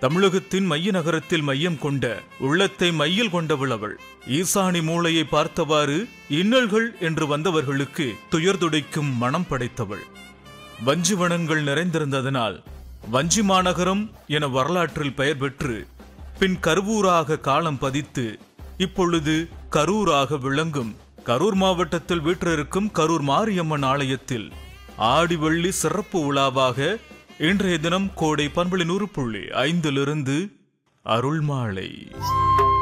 தமிழகத்தின் மைய நகரத்தில் மையம் கொண்ட உள்ளத்தை மையில் கொண்டவள் அவள் ஈசானி மூளையை பார்த்தவாறு இன்னல்கள் என்று வந்தவர்களுக்கு துயர்துடைக்கும் மனம் படைத்தவள் வஞ்சிவனங்கள் நிறைந்திருந்ததனால் வஞ்சி மாநகரம் என வரலாற்றில் பெயர் பெற்று பின் கருவூராக காலம் பதித்து இப்பொழுது கரூராக விளங்கும் கரூர் மாவட்டத்தில் வீற்றிருக்கும் கரூர் மாரியம்மன் ஆலயத்தில் ஆடி வெள்ளி சிறப்பு விழாவாக இன்றைய தினம் கோடை பண்புளி நூறு புள்ளி ஐந்திலிருந்து அருள்மாலை